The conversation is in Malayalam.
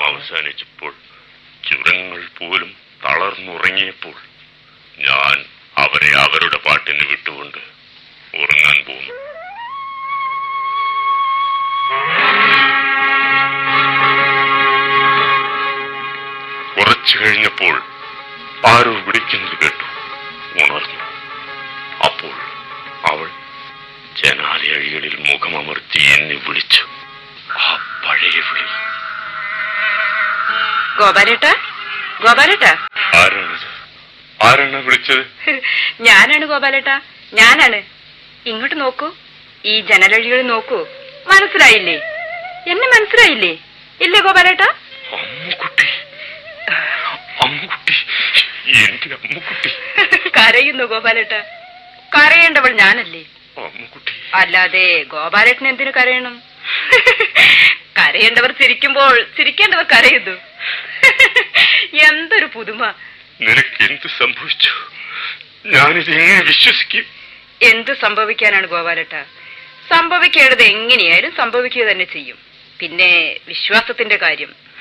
അവസാനിച്ചപ്പോൾ ചുരങ്ങൾ പോലും തളർന്നുറങ്ങിയപ്പോൾ ഞാൻ അവരെ അവരുടെ പാട്ടിന് വിട്ടുകൊണ്ട് ഉറങ്ങാൻ പോന്നു കുറച്ചു കഴിഞ്ഞപ്പോൾ ആരോ വിളിക്കുന്നത് കേട്ടു ഉണർന്നു അപ്പോൾ അവൾ ജനാലയഴികളിൽ മുഖമമർത്തി എന്നെ വിളിച്ചു ആ പഴയ വിളി ഗോപാലേട്ടാ ഗോപാലേട്ടാ ആരാണിത് ആരാണ് വിളിച്ചത് ഞാനാണ് ഗോപാലേട്ടാ ഞാനാണ് ഇങ്ങോട്ട് നോക്കൂ ഈ ജനലഴികൾ നോക്കൂ മനസ്സിലായില്ലേ എന്നെ മനസ്സിലായില്ലേ ഇല്ലേ ഗോപാലേട്ടാ അമ്മുക്കുട്ടി അമ്മുക്കുട്ടി എന്റെ അമ്മുക്കുട്ടി കരയുന്നു ഗോപാലേട്ടാ കരയേണ്ടവൾ ഞാനല്ലേ അമ്മുക്കുട്ടി അല്ലാതെ ഗോപാലേട്ടൻ എന്തിനു കരയണം കരയേണ്ടവർ ചിരിക്കുമ്പോൾ ചിരിക്കേണ്ടവർ കരയുന്നു എന്തൊരു പുതുമ നിനക്ക് എന്ത് സംഭവിച്ചു ഞാനിത് എങ്ങനെ വിശ്വസിക്കും എന്ത് സംഭവിക്കാനാണ് ഗോപാലേട്ട സംഭവിക്കേണ്ടത് എങ്ങനെയായാലും സംഭവിക്കുക തന്നെ ചെയ്യും പിന്നെ വിശ്വാസത്തിന്റെ കാര്യം